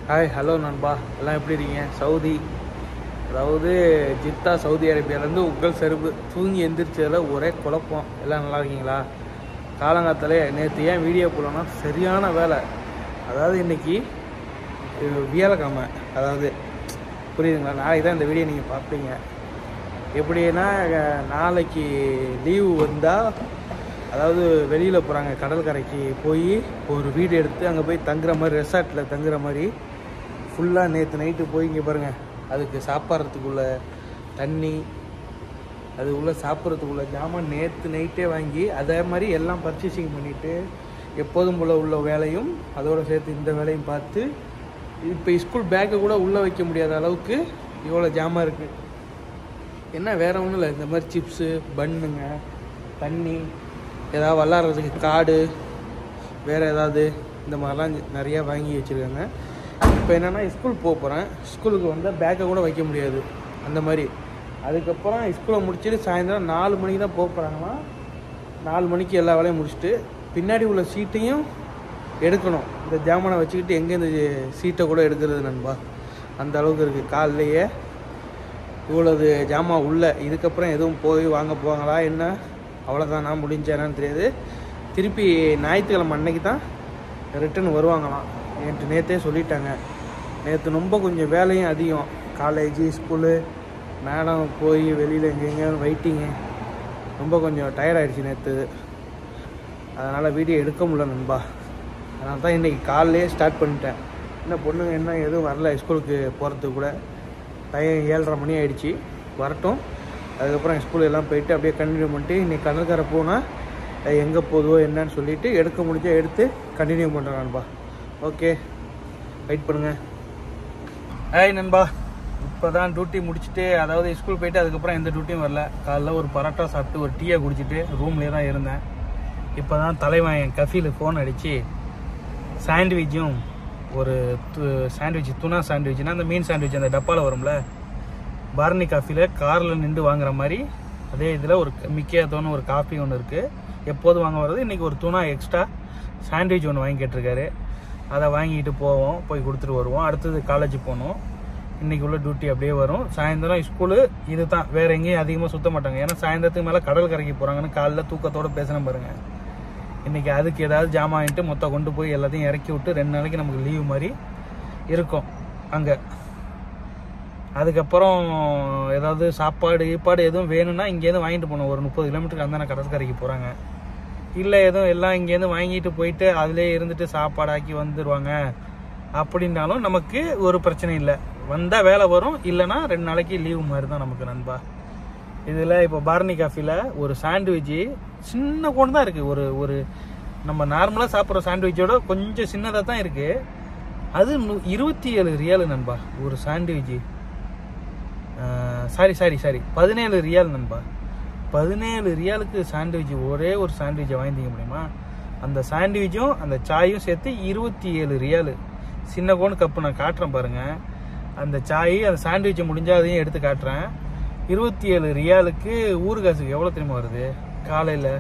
Hi hello நண்பா எல்லாம் எப்படி இருக்கீங்க சவுதி அதாவது ஜித்தா சவுதி அரேபியாவிலேருந்து உங்கள் செருப்பு தூங்கி எந்திரிச்சதில் ஒரே குழப்பம் எல்லாம் நல்லா இருக்கீங்களா காலங்காத்தாலே நேற்று ஏன் வீடியோ போடலன்னா சரியான வேலை அதாவது இன்னைக்கு இது வியாழக்கிழமை அதாவது புரியுதுங்களா நாளைக்கு தான் இந்த வீடியோ நீங்கள் பார்ப்பீங்க எப்படின்னா அஹ், நாளைக்கு லீவு வந்தால் அதாவது வெளியில் போகிறாங்க கடற்கரைக்கு போய் ஒரு வீடு எடுத்து அங்கே போய் தங்குற மாதிரி ரெசார்ட்டில் தங்குற மாதிரி ஃபுல்லாக நேற்று நைட்டு போய் இங்கே பாருங்கள் அதுக்கு சாப்பிட்றதுக்குள்ள தண்ணி அது உள்ள சாப்பிட்றதுக்குள்ள ஜாமான் நேற்று நைட்டே வாங்கி அதே மாதிரி எல்லாம் பர்ச்சேசிங் பண்ணிவிட்டு எப்போதும் போல் உள்ள வேலையும் அதோட சேர்த்து இந்த வேலையும் பார்த்து இப்போ ஸ்கூல் பேக்கை கூட உள்ளே வைக்க முடியாத அளவுக்கு இவ்வளோ ஜாமான் இருக்குது என்ன வேற ஒன்றும் இல்லை இந்த மாதிரி சிப்ஸு பன்னுங்க தண்ணி ஏதாவது விளாட்றதுக்கு காடு வேறு ஏதாவது இந்த மாதிரிலாம் நிறையா வாங்கி வச்சுருக்காங்க இப்போ என்னென்னா ஸ்கூல் போக போகிறேன் ஸ்கூலுக்கு வந்தால் பேக்கை கூட வைக்க முடியாது அந்த மாதிரி அதுக்கப்புறம் ஸ்கூலை முடிச்சுட்டு சாயந்தரம் நாலு மணிக்கு தான் போக போகிறாங்களாம் நாலு மணிக்கு எல்லா வேலையும் முடிச்சுட்டு பின்னாடி உள்ள சீட்டையும் எடுக்கணும் இந்த ஜாமானை வச்சுக்கிட்டு எங்கே இந்த சீட்டை கூட எடுக்கிறது நண்பா அந்த அளவுக்கு இருக்குது காலையிலேயே இவ்வளவு ஜாமான் உள்ள இதுக்கப்புறம் எதுவும் போய் வாங்க போவாங்களா என்ன அவ்வளோதானா முடிஞ்சானான்னு தெரியாது திருப்பி ஞாயிற்றுக்கிழமை அன்னைக்கு தான் ரிட்டர்ன் வருவாங்களாம் நேற்று நேற்றே சொல்லிட்டாங்க நேற்று ரொம்ப கொஞ்சம் வேலையும் அதிகம் காலேஜு ஸ்கூலு மேடம் போய் வெளியில் எங்கெங்க வெயிட்டிங்கு ரொம்ப கொஞ்சம் டயர்ட் ஆயிடுச்சு நேற்று அதனால் வீடியோ எடுக்க முடியல நண்பா அதனால தான் இன்றைக்கி காலையிலே ஸ்டார்ட் பண்ணிட்டேன் இன்னும் பொண்ணுங்க என்ன எதுவும் வரல ஸ்கூலுக்கு போகிறதுக்கு கூட டைம் ஏழரை மணி ஆயிடுச்சு வரட்டும் அதுக்கப்புறம் ஸ்கூல் எல்லாம் போயிட்டு அப்படியே கண்டினியூ பண்ணிட்டு இன்னைக்கு கடற்கரை போனால் எங்கே போகுதோ என்னன்னு சொல்லிட்டு எடுக்க முடிஞ்சா எடுத்து கண்டினியூ பண்ணுறேன் நண்பா ஓகே வெயிட் பண்ணுங்க ஹாய் நண்பா இப்போ தான் டியூட்டி முடிச்சுட்டு அதாவது ஸ்கூல் போயிட்டு அதுக்கப்புறம் எந்த டியூட்டியும் வரல காலைல ஒரு பரோட்டா சாப்பிட்டு ஒரு டீயை குடிச்சிட்டு ரூம்லேயே தான் இருந்தேன் இப்போ தான் தலைவன் என் கஃபீலுக்கு ஃபோன் அடித்து சாண்ட்விச்சும் ஒரு சாண்ட்விச் துணா சாண்ட்விச்னா அந்த மீன் சாண்ட்விச் அந்த டப்பாவில் வரும்ல பார்னி காஃபியில் காரில் நின்று வாங்குற மாதிரி அதே இதில் ஒரு மிக்கியாத்தோன்னு ஒரு காஃபி ஒன்று இருக்குது எப்போதும் வாங்க வர்றது இன்றைக்கி ஒரு துணா எக்ஸ்ட்ரா சாண்ட்விச் ஒன்று வாங்கி கேட்டிருக்காரு அதை வாங்கிட்டு போவோம் போய் கொடுத்துட்டு வருவோம் அடுத்தது காலேஜ் போகணும் இன்றைக்கி உள்ள டியூட்டி அப்படியே வரும் சாயந்தரம் ஸ்கூலு இது தான் வேறு எங்கேயும் அதிகமாக சுத்த மாட்டாங்க ஏன்னா சாயந்தரத்துக்கு மேலே கடல் கரைக்கு போகிறாங்கன்னு காலைல தூக்கத்தோடு பேசணும் பாருங்கள் இன்றைக்கி அதுக்கு ஏதாவது ஜாமான் வாங்கிட்டு மொத்தம் கொண்டு போய் எல்லாத்தையும் இறக்கி விட்டு ரெண்டு நாளைக்கு நமக்கு லீவு மாதிரி இருக்கும் அங்கே அதுக்கப்புறம் ஏதாவது சாப்பாடு கீப்பாடு எதுவும் வேணும்னா இங்கேருந்து வாங்கிட்டு போகணும் ஒரு முப்பது கிலோமீட்டருக்கு அந்த கடற்கரைக்கு போகிறாங்க இல்லை எதுவும் எல்லாம் இங்கேருந்து வாங்கிட்டு போயிட்டு அதிலே இருந்துட்டு சாப்பாடாக்கி வந்துடுவாங்க அப்படின்னாலும் நமக்கு ஒரு பிரச்சனை இல்லை வந்தால் வேலை வரும் இல்லைன்னா ரெண்டு நாளைக்கு லீவு மாதிரி தான் நமக்கு நண்பா இதில் இப்போ பார்னி காஃபியில் ஒரு சாண்ட்விட்சு சின்ன கோன் தான் இருக்குது ஒரு ஒரு நம்ம நார்மலாக சாப்பிட்ற சாண்ட்விச்சோட கொஞ்சம் சின்னதாக தான் இருக்குது அது நு- இருபத்தி ஏழு ரியாலு நண்பா ஒரு சாண்ட்விட்சு சாரி சாரி சாரி பதினேழு ரியால் நண்பா பதினேழு ரியாலுக்கு சாண்ட்விச் ஒரே ஒரு சாண்ட்விச்சை வாங்கிக்க முடியுமா அந்த சாண்ட்விச்சும் அந்த சாயும் சேர்த்து இருபத்தி ஏழு ரியாலு சின்ன கோன் கப்பு நான் காட்டுறேன் பாருங்க அந்த சாய் அந்த சாண்ட்விச்சை முடிஞ்சா அதையும் எடுத்து காட்டுறேன் இருபத்தி ஏழு ரியாலுக்கு ஊறு காசுக்கு எவ்வளோ தெரியுமா வருது காலையில்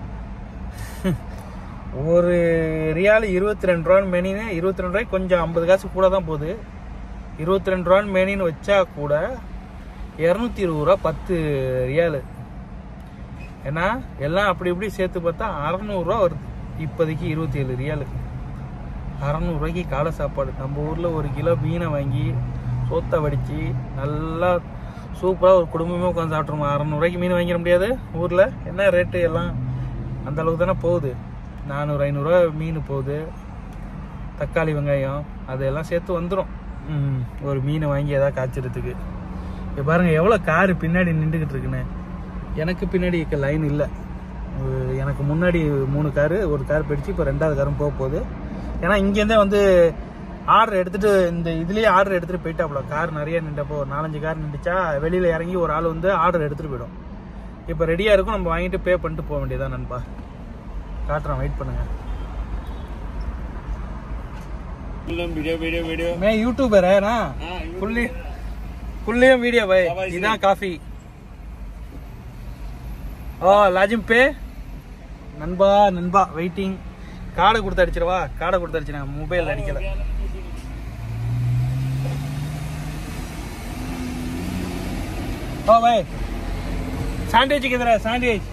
ஒரு ரியால் இருபத்தி ரெண்டு ரூபான்னு மெனின்னு இருபத்தி ரெண்டு ரூபாய்க்கு கொஞ்சம் ஐம்பது காசு கூட தான் போகுது இருபத்தி ரெண்டு ரூபான்னு மெனின்னு வச்சா கூட இரநூத்தி இருபது ரூபா பத்து ரியாலு ஏன்னா எல்லாம் அப்படி இப்படி சேர்த்து பார்த்தா அறநூறுரூவா வருது இப்போதைக்கு இருபத்தி ஏழு ரியாலு அறநூறுவாய்க்கு காலை சாப்பாடு நம்ம ஊரில் ஒரு கிலோ மீனை வாங்கி சோத்தை வடித்து நல்லா சூப்பராக ஒரு குடும்பமே உட்காந்து சாப்பிட்ருமா அறநூறுவாய்க்கு மீன் வாங்கிட முடியாது ஊரில் என்ன ரேட்டு எல்லாம் அந்த அளவுக்கு தானே போகுது நானூறு ஐநூறுரூவா மீன் போகுது தக்காளி வெங்காயம் அதெல்லாம் சேர்த்து வந்துடும் ஒரு மீனை வாங்கி எதாவது காய்ச்சறதுக்கு இப்போ பாருங்கள் எவ்வளோ காரு பின்னாடி நின்றுக்கிட்டு இருக்குன்னு எனக்கு பின்னாடி லைன் இல்லை எனக்கு முன்னாடி மூணு காரு ஒரு கார் போயிடுச்சு இப்போ ரெண்டாவது காரும் போக போகுது ஏன்னா இங்கேருந்தே வந்து ஆர்டர் எடுத்துட்டு இந்த இதுலேயே ஆர்டர் எடுத்துட்டு போயிட்டாப்புல கார் நிறைய நின்றப்போ ஒரு நாலஞ்சு கார் நின்றுச்சா வெளியில் இறங்கி ஒரு ஆள் வந்து ஆர்டர் எடுத்துட்டு போயிடும் இப்போ ரெடியாக இருக்கும் நம்ம வாங்கிட்டு பே பண்ணிட்டு போக வேண்டியதான் நண்பா காட்டுறேன் வெயிட் பண்ணுங்க वीडियो वीडियो वीडियो मैं यूट्यूबर है ना हाँ, फुल्ली फुल्ली वीडियो भाई हाँ भाई, इधर काफी ஓ லாஜிம் பே நண்பா நண்பா வெயிட்டிங் கார்டை கொடுத்து அடிச்சிடவா கார்டை கொடுத்து அடிச்சிடேன் மொபைல் அடிக்கல ஓ பாய் சாண்ட்விச் கிதரா சாண்ட்விச்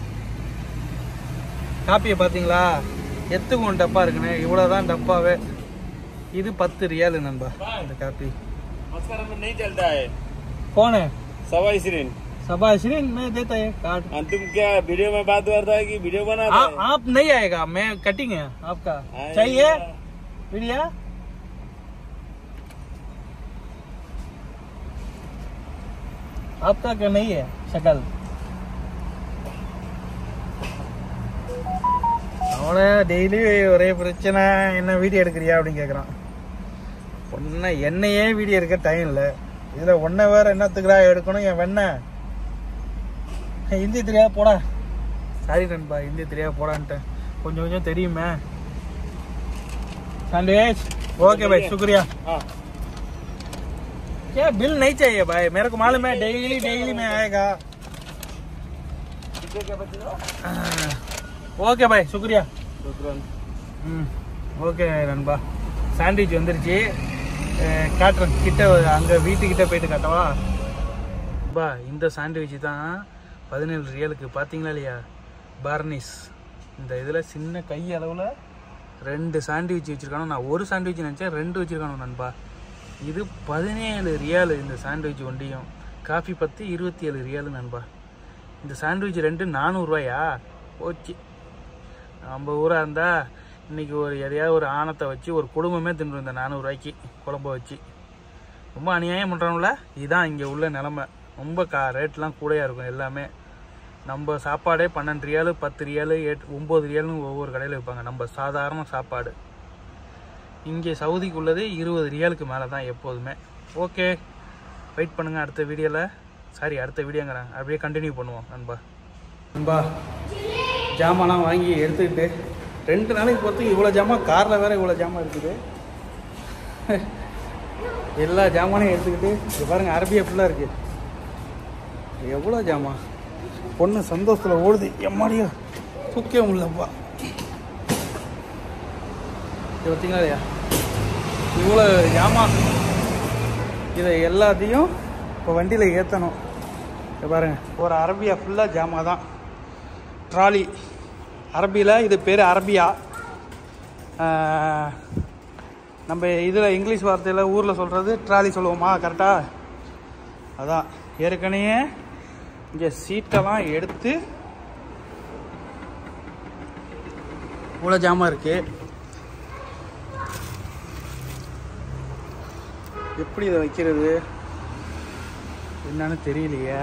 காப்பியை பார்த்தீங்களா எத்துக்கும் டப்பா இருக்குண்ணே இவ்வளோதான் டப்பாவே இது பத்து ரியாலு நண்பா இந்த காப்பி मस्कर में नहीं चलता है कौन है सवा इसरीन सबाशरीन मैं देता है कार्ड और तुम क्या वीडियो में बात करता है कि वीडियो बनाता आप है आप नहीं आएगा मैं कटिंग है आपका आएगा। चाहिए वीडियो आपका क्या नहीं है शक्ल அவனை டெய்லி ஒரே பிரச்சனை என்ன வீடியோ எடுக்கிறியா அப்படின்னு கேட்குறான் ஒன்றை என்னையே வீடியோ எடுக்க டைம் இல்லை இதில் ஒன்றை வேற என்னத்துக்குடா எடுக்கணும் என் வெண்ண ஹிந்தி தெரியாது போடா சாரி நண்பா ஹிந்தி தெரியாது போடான்ட்டேன் கொஞ்சம் கொஞ்சம் தெரியுமே सैंडविच ओके भाई शुक्रिया हाँ क्या बिल नहीं चाहिए भाई मेरे को मालूम है डेली डेली में आएगा कितने के बच्चे हो ஓகே பாய் சுக்ரியா शुक्रन ம் ஓகே நண்பா சாண்ட்விச் வந்துருச்சு அஹ், காட்டுறேன் கிட்ட அங்கே வீட்டுக்கிட்ட போயிட்டு காட்டவா பா இந்த சாண்ட்விச் தான் பதினேழு ரியலுக்கு பார்த்தீங்களா இல்லையா பார்னிஸ் இந்த இதில் சின்ன கை அளவில் ரெண்டு சாண்ட்விச் வச்சுருக்கானோ நான் ஒரு சாண்ட்விச் நினச்சேன் ரெண்டு வச்சுருக்கானோ நண்பா இது பதினேழு ரியாலு இந்த சாண்ட்விச் ஒண்டியும் காஃபி பத்து இருபத்தி ஏழு ரியாலு நண்பா இந்த சாண்ட்விச் ரெண்டு நானூறுரூவாயா ஓகே நம்ம ஊராக இருந்தால் இன்னைக்கு ஒரு எதையாவது ஒரு ஆணத்தை வச்சு ஒரு குடும்பமே தின்னு இந்த நானூறுரூவாய்க்கு குழம்ப வச்சு ரொம்ப அநியாயம் பண்ணுறாங்கள இதுதான் இங்கே உள்ள நிலமை ரொம்ப கா ரேட்லாம் கூடயாக இருக்கும் எல்லாமே நம்ம சாப்பாடே பன்னெண்டு ரியாலு பத்து ரியாலு எட் ஒம்பது ரியாலுன்னு ஒவ்வொரு கடையில் வைப்பாங்க நம்ம சாதாரண சாப்பாடு இங்கே சவுதிக்கு உள்ளது இருபது ரியாலுக்கு மேலே தான் எப்போதுமே ஓகே வெயிட் பண்ணுங்கள் அடுத்த வீடியோவில் சாரி அடுத்த வீடியோங்கிறேன் அப்படியே கண்டினியூ பண்ணுவோம் நண்பா நண்பா ஜாமான்லாம் வாங்கி எடுத்துக்கிட்டு ரெண்டு நாளைக்கு பொறுத்து இவ்வளோ ஜாமான் காரில் வேற இவ்வளோ ஜாமான் இருக்குது எல்லா ஜாமானையும் எடுத்துக்கிட்டு இங்க பாருங்க அரபியா ஃபுல்லாக இருக்கு எவ்வளோ ஜாமான் பொண்ணு சந்தோஷத்தில் ஓடுது எம்மாடியோ தூக்கவே முடியலப்பா இது பார்த்தீங்களா இல்லையா இவ்வளோ ஜாமான் இதை எல்லாத்தையும் இப்போ வண்டியில் ஏற்றணும் இங்க பாருங்க ஒரு அரபியா ஃபுல்லாக ஜாமா தான் ட்ராலி அரபியில் இது பேர் அரபியா ஆஹ், நம்ம இதில் இங்கிலீஷ் வார்த்தையில் ஊரில் சொல்கிறது ட்ராலி சொல்லுவோமா கரெக்டாக அதான் ஏற்கனவே இங்கே சீட்டெல்லாம் எடுத்து இவ்வளோ ஜாமான் இருக்கு எப்படி இதை வைக்கிறது என்னன்னு தெரியலையே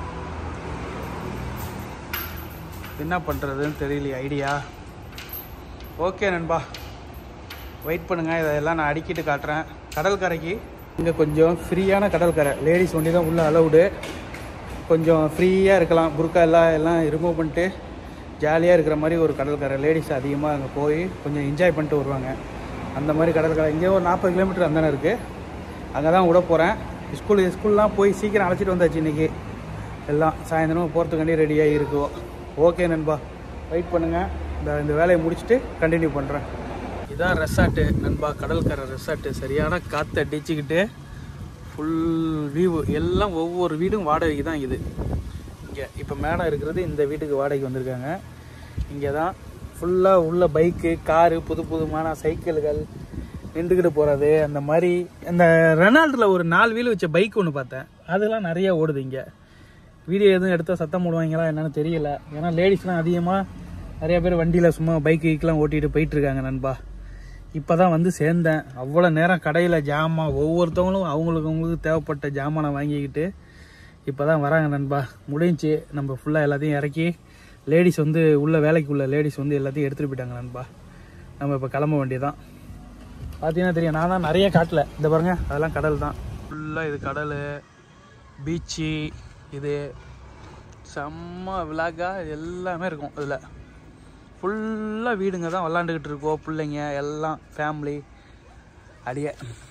என்ன பண்ணுறதுன்னு தெரியலையே ஐடியா ஓகே நண்பா வெயிட் பண்ணுங்க இதெல்லாம் நான் அடிக்கிட்டு காட்டுறேன் கடற்கரைக்கு இங்கே கொஞ்சம் ஃப்ரீயான கடற்கரை லேடிஸ் ஒண்டி தான் உள்ள அலௌடு கொஞ்சம் ஃப்ரீயாக இருக்கலாம் புர்கா எல்லாம் எல்லாம் ரிமூவ் பண்ணிட்டு ஜாலியாக இருக்கிற மாதிரி ஒரு கடற்கரை லேடிஸ் அதிகமாக அங்கே போய் கொஞ்சம் என்ஜாய் பண்ணிட்டு வருவாங்க அந்த மாதிரி கடற்கரை இங்கே ஒரு நாற்பது கிலோமீட்டர் அந்தானே இருக்குது அங்கே தான் விட போகிறேன் ஸ்கூல் ஸ்கூல்லாம் போய் சீக்கிரம் அழைச்சிட்டு வந்தாச்சு இன்றைக்கி எல்லாம் சாயந்தரம் போகிறதுக்காண்டி ரெடியாக இருக்கும் ஓகே நண்பா வெயிட் பண்ணுங்கள் இந்த இந்த வேலையை முடிச்சுட்டு கண்டினியூ பண்ணுறேன் இதான் ரெசார்ட்டு நண்பா கடற்கரை ரெசார்ட்டு சரியான காற்று அடிச்சுக்கிட்டு ஃபுல் வியூ எல்லாம் ஒவ்வொரு வீடும் வாடகைக்கு தான் இது இங்கே இப்போ மேடம் இருக்கிறது இந்த வீட்டுக்கு வாடகைக்கு வந்திருக்காங்க இங்கே தான் ஃபுல்லாக உள்ள பைக்கு காரு புது புதுமான சைக்கிள்கள் நின்றுக்கிட்டு போகிறது அந்த மாதிரி இந்த ரெனால்டில் ஒரு நாலு வீல் வச்ச பைக் ஒன்று பார்த்தேன் அதெல்லாம் நிறைய ஓடுது இங்கே வீடியோ எதுவும் எடுத்தால் சத்தம் போடுவாங்களா என்னன்னு தெரியல ஏன்னா லேடிஸ்லாம் அதிகமாக நிறைய பேர் வண்டியில் சும்மா பைக் கீக்கெலாம் ஓட்டிகிட்டு போயிட்டு இருக்காங்க நண்பா இப்போ தான் வந்து சேர்ந்தேன் அவ்வளோ நேரம் கடையில் ஜாமான் ஒவ்வொருத்தவங்களும் அவங்களுக்கு அவங்களுக்கு தேவைப்பட்ட ஜாமானை வாங்கிக்கிட்டு இப்போ தான் வராங்க நண்பா முடிஞ்சுச்சு நம்ம ஃபுல்லாக எல்லாத்தையும் இறக்கி லேடிஸ் வந்து உள்ள வேலைக்கு உள்ள லேடிஸ் வந்து எல்லாத்தையும் எடுத்துகிட்டு போயிட்டாங்க நண்பா நம்ம இப்போ கிளம்ப வேண்டியதான் பார்த்தீங்கன்னா தெரியும் நான் தான் நிறைய காட்டல இந்த பாருங்க அதெல்லாம் கடல் தான் ஃபுல்லாக இது கடல் பீச்சு இது செம்ம விலாகா எல்லாமே இருக்கும் இதில் ஃபுல்லாக வீடுங்க தான் விளாண்டுக்கிட்டு இருக்கோம் பிள்ளைங்க எல்லாம் ஃபேமிலி அடியே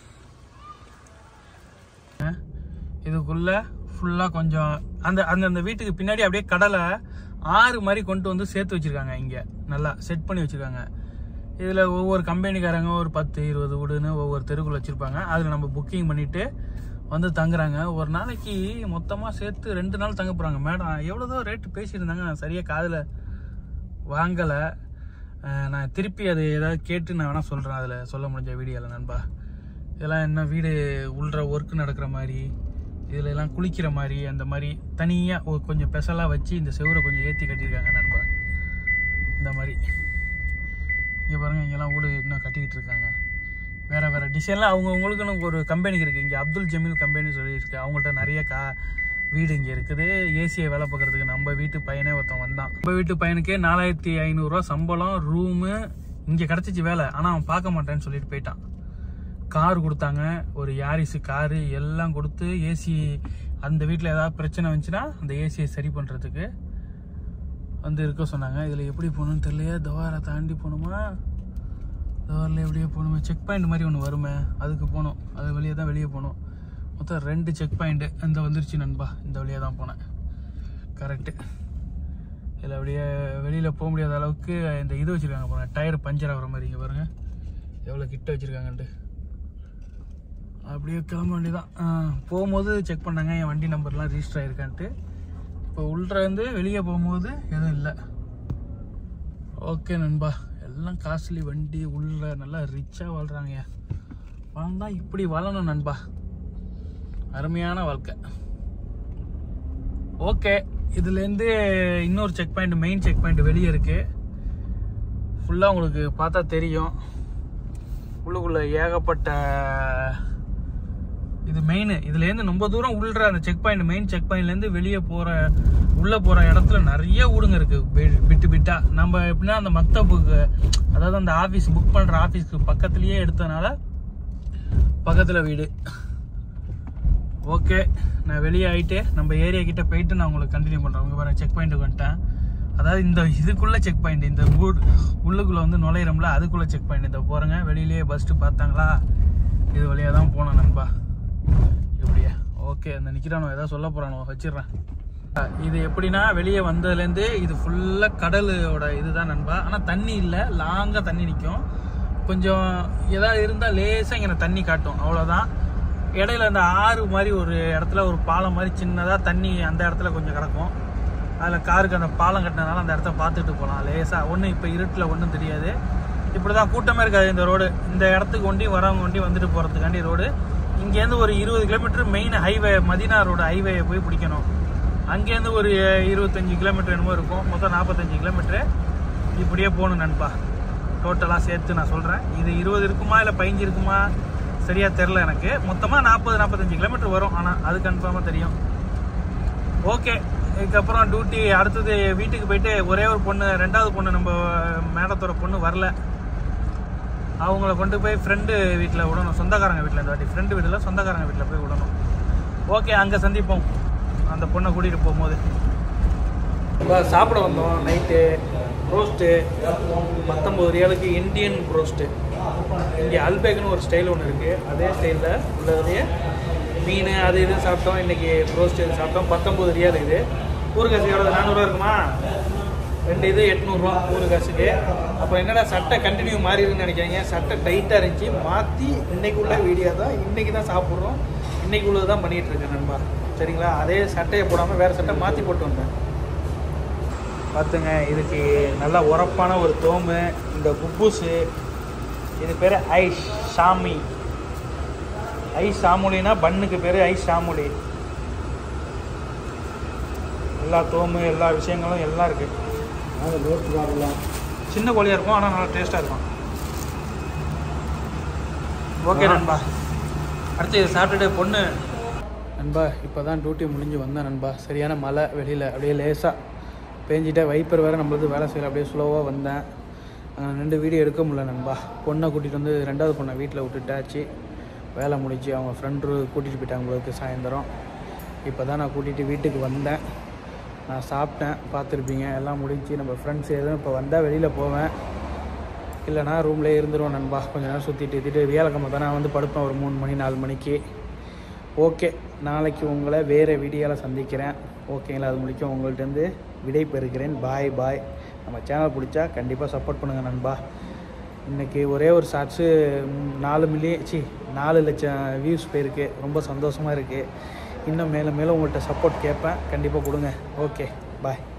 இதுக்குள்ள ஃபுல்லாக கொஞ்சம் அந்த அந்த அந்த வீட்டுக்கு பின்னாடி அப்படியே கடலை ஆறு மாதிரி கொண்டு வந்து சேர்த்து வச்சிருக்காங்க இங்கே நல்லா செட் பண்ணி வச்சிருக்காங்க இதில் ஒவ்வொரு கம்பெனிக்காரங்க ஒரு பத்து இருபது வீடுன்னு ஒவ்வொரு தெருக்குள்ள வச்சுருப்பாங்க அதில் நம்ம புக்கிங் பண்ணிவிட்டு வந்து தங்குறாங்க ஒரு நாளைக்கு மொத்தமாக சேர்த்து ரெண்டு நாள் தங்க போகிறாங்க மேடம் எவ்வளோதோ ரேட்டு பேசியிருந்தாங்க நான் சரியாக காதில் வாங்கலை நான் திருப்பி அது ஏதாவது கேட்டு நான் வேணால் சொல்கிறேன் அதில் சொல்ல முடிஞ்ச வீடியோவில் நண்பா இதெல்லாம் என்ன வீடு உள்ற ஒர்க் நடக்கிற மாதிரி இதில் எல்லாம் குளிக்கிற மாதிரி அந்த மாதிரி தனியாக ஒரு கொஞ்சம் பெசலாக வச்சு இந்த செவரை கொஞ்சம் ஏற்றி கட்டியிருக்காங்க நண்பா இந்த மாதிரி இங்கே பாருங்க இங்கெல்லாம் வீடு இன்னும் கட்டிக்கிட்டு இருக்காங்க வேற வேற டிசைன்லாம் அவங்கவுங்களுக்குன்னு ஒரு கம்பெனிக்கு இருக்குது இங்கே அப்துல் ஜமீல் கம்பெனி சொல்லியிருக்கு அவங்கள்ட்ட நிறைய கா வீடு இங்கே இருக்குது ஏசியை வேலை பார்க்குறதுக்கு நம்ம வீட்டு பையனே ஒருத்தன் வந்தான் நம்ம வீட்டு பையனுக்கே நாலாயிரத்தி ஐநூறுரூவா சம்பளம் ரூமு இங்கே கிடச்சிச்சு வேலை ஆனால் அவன் பார்க்க மாட்டேன்னு சொல்லிட்டு போயிட்டான் கார் கொடுத்தாங்க ஒரு யாரிஸு காரு எல்லாம் கொடுத்து ஏசி அந்த வீட்டில் ஏதாவது பிரச்சனை வந்துச்சுன்னா அந்த ஏசியை சரி பண்ணுறதுக்கு வந்து இருக்க சொன்னாங்க இதில் எப்படி போகணும்னு தெரியலையே தவாரை தாண்டி போகணுமா தவாரில் எப்படியே போகணுமா செக் பாயிண்ட் மாதிரி ஒன்று வருமே அதுக்கு போகணும் அது வழியே தான் வெளியே போகணும் மொத்தம் ரெண்டு செக் பாயிண்ட்டு இந்த வந்துருச்சு நண்பா இந்த வழியாக தான் போனேன் கரெக்டு இதில் அப்படியே வெளியில் போக முடியாத அளவுக்கு இந்த இது வச்சுருக்காங்க பாருங்க டயர் பஞ்சர் ஆகிற மாதிரி இங்கே பாருங்கள் எவ்வளோ கிட்ட வச்சுருக்காங்கன்ட்டு அப்படியே கிளம்ப வேண்டியதான் ஆ, போகும்போது செக் பண்ணாங்க என் வண்டி நம்பர்லாம் ரிஜிஸ்டர் ஆயிருக்கான்ட்டு இப்போ உள்ள இருந்து வெளியே போகும்போது எதுவும் இல்லை ஓகே நண்பா எல்லாம் காஸ்ட்லி வண்டி உள்ள நல்லா ரிச்சாக வாழ்கிறாங்க வாழ்ந்தா இப்படி வாழணும் நண்பா அருமையான வாழ்க்கை ஓகே இதுலேருந்து இன்னொரு check point main check point வெளியே இருக்கு ஃபுல்லாக உங்களுக்கு பார்த்தா தெரியும் உள்ளுக்குள்ள ஏகப்பட்ட இது மெயின் இதுலேருந்து ரொம்ப தூரம் உள்ள அந்த செக் பாயிண்ட் மெயின் செக் பாயிண்ட்லேருந்து வெளியே போகிற உள்ளே போகிற இடத்துல நிறைய ஊடுங்க இருக்குது பி- பிட்டு பிட்டா நம்ம எப்படின்னா அந்த மக்தபுக்கு அதாவது அந்த ஆஃபீஸ் புக் பண்ணுற ஆஃபீஸ்க்கு பக்கத்துலேயே எடுத்தனால பக்கத்தில் வீடு ஓகே நான் வெளியே ஆயிட்டு நம்ம ஏரியா கிட்ட போயிட்டு நான் உங்களுக்கு கண்டினியூ பண்ணுறேன் உங்க பாருங்க செக் பாயிண்ட்டுக்கு வந்துட்டேன் அதாவது இந்த இதுக்குள்ள செக் பாயிண்ட் இந்த ஊர் உள்ளுக்குள்ள வந்து நுழையிறோம்ல அதுக்குள்ள செக் பாயிண்ட் இந்த போறேங்க வெளியிலேயே பஸ்ட்டு பார்த்தாங்களா இது வழியாக தான் போனேன் நண்பா இப்படியே ஓகே அந்த நிற்கிறானோ ஏதாவது சொல்ல போகிறானோ வச்சிடுறேன் அஹ் இது எப்படின்னா வெளியே வந்ததுலேருந்து இது ஃபுல்லாக கடலோட இதுதான் நண்பா ஆனால் தண்ணி இல்லை லாங்காக தண்ணி நிற்கும் கொஞ்சம் ஏதாவது இருந்தால் லேசாக இங்கே தண்ணி காட்டும் அவ்வளோதான் இடையில அந்த ஆறு மாதிரி ஒரு இடத்துல ஒரு பாலம் மாதிரி சின்னதாக தண்ணி அந்த இடத்துல கொஞ்சம் கிடக்கும் அதில் காருக்கு அந்த பாலம் கட்டினதுனால அந்த இடத்த பார்த்துட்டு போகலாம் லேசாக ஒன்றும் இப்போ இருட்டில் ஒன்றும் தெரியாது இப்படி தான் கூட்டமே இருக்காது இந்த ரோடு இந்த இடத்துக்கு ஒண்டி வரவங்க ஒண்டி வந்துட்டு போகிறதுக்காண்டி ரோடு இங்கேருந்து ஒரு இருபது kilometre main highway Madina road ஹைவேயை போய் பிடிக்கணும் அங்கேருந்து ஒரு இருபத்தஞ்சி கிலோமீட்டர் என்னமோ இருக்கும் மொத்தம் நாற்பத்தஞ்சு கிலோமீட்டரு இப்படியே போகணும் நண்பா டோட்டலாக சேர்த்து நான் சொல்கிறேன் இது இருபது இருக்குமா இல்லை பதினஞ்சு இருக்குமா சரியாக தெரில எனக்கு மொத்தமாக நாற்பது நாற்பத்தஞ்சு கிலோமீட்டர் வரும் ஆனால் அது கன்ஃபார்மாக தெரியும் ஓகே இதுக்கப்புறம் டியூட்டி அடுத்தது வீட்டுக்கு போயிட்டு ஒரே ஒரு பொண்ணு ரெண்டாவது பொண்ணு நம்ம மேடத்தோட பொண்ணு வரல அவங்கள கொண்டு போய் ஃப்ரெண்டு வீட்டில் விடணும் சொந்தக்காரங்க வீட்டில் இந்த வாட்டி ஃப்ரெண்டு வீட்டில் சொந்தக்காரங்க வீட்டில் போய் விடணும் ஓகே அங்கே சந்திப்போம் அந்த பொண்ணை கூட்டிகிட்டு போகும்போது இப்போ சாப்பிட வந்தோம் நைட்டு ரோஸ்ட்டு பத்தொம்பது ரியாலுக்கு இந்தியன் ரோஸ்ட்டு இங்கே அல்பேக்னு ஒரு ஸ்டைல் ஒன்று இருக்குது அதே ஸ்டைலில் உள்ளதுலேயே மீன் அது இது சாப்பிட்டோம் இன்றைக்கி ரோஸ்ட் இது சாப்பிட்டோம் பத்தொம்பது ரியால் இது ஊறுகாசு எவ்வளோ நானூறுரூவா இருக்குமா ரெண்டு இது எட்நூறுரூவா ஊறுகாசுக்கு அப்புறம் என்னடா சட்டை கண்டினியூ மாறிடுன்னு நினைக்காங்க சட்டை டைட்டாக இருந்துச்சு மாற்றி இன்னைக்கு உள்ள வீடியோ தான் இன்றைக்கி தான் சாப்பிட்றோம் இன்னைக்கு உள்ளது தான் பண்ணிகிட்டு இருக்கேன் நண்பா சரிங்களா அதே சட்டையை போடாமல் வேறு சட்டை மாற்றி போட்டு வந்தேன் பார்த்துங்க இதுக்கு நல்லா உரப்பான ஒரு தோம்பு இந்த குப்பூஸு இது பேர் ஐ சாமி ஐ சாமுலினா பண்ணுக்கு பேர் ஐ சாமுலி எல்லா தோம்பு எல்லா விஷயங்களும் எல்லாம் இருக்கு சின்ன கோழியாக இருக்கும் ஆனால் நல்லா டேஸ்ட்டாக இருக்கும் ஓகே நண்பா அடுத்து இதை சாப்பிட்டுட்டு பொண்ணு நண்பா இப்போ தான் டியூட்டி முடிஞ்சு வந்தேன் நண்பா சரியான மழை வெளியில் அப்படியே லேசாக பேஞ்சிட்டே வைப்பர் வேறு நம்மளுக்கு வேலை செய்யல அப்படியே ஸ்லோவாக வந்தேன் அங்கே நின்று வீடியோ எடுக்க முடியல நண்பா பொண்ணை கூட்டிகிட்டு வந்து ரெண்டாவது பொண்ணை வீட்டில் விட்டுட்டாச்சு வேலை முடிச்சு அவங்க ஃப்ரெண்டு கூட்டிகிட்டு போயிட்டாங்க உங்களுக்கு சாயந்தரம் இப்போ தான் நான் கூட்டிகிட்டு வீட்டுக்கு வந்தேன் நான் சாப்பிட்டேன் பார்த்துருப்பீங்க எல்லாம் முடிஞ்சு நம்ம ஃப்ரெண்ட்ஸ் எதுவும் இப்போ வந்தால் வெளியில் போவேன் இல்லைனா ரூம்லேயே இருந்துருவோம் நண்பா கொஞ்ச நேரம் சுற்றிட்டு சுற்றிட்டு வியாழக்கிழமை தான் நான் வந்து படுப்பேன் ஒரு மூணு மணி நாலு மணிக்கு ஓகே நாளைக்கு உங்களை வேறு வீடியோவில் சந்திக்கிறேன் ஓகேங்களா அது முடிக்கும் உங்கள்கிட்டருந்து விடை பெறுகிறேன் பாய் பாய் நம்ம சேனல் பிடிச்சா கண்டிப்பாக சப்போர்ட் பண்ணுங்கள் நண்பா இன்றைக்கி ஒரே ஒரு ஷார்ட்ஸு நாலு மில்லியன் சி நாலு லட்சம் வியூஸ் போயிருக்கு ரொம்ப சந்தோஷமாக இருக்குது இன்னும் மேலும் மேலும் உங்கள்கிட்ட சப்போர்ட் கேட்பேன் கண்டிப்பாக கொடுங்க ஓகே பாய்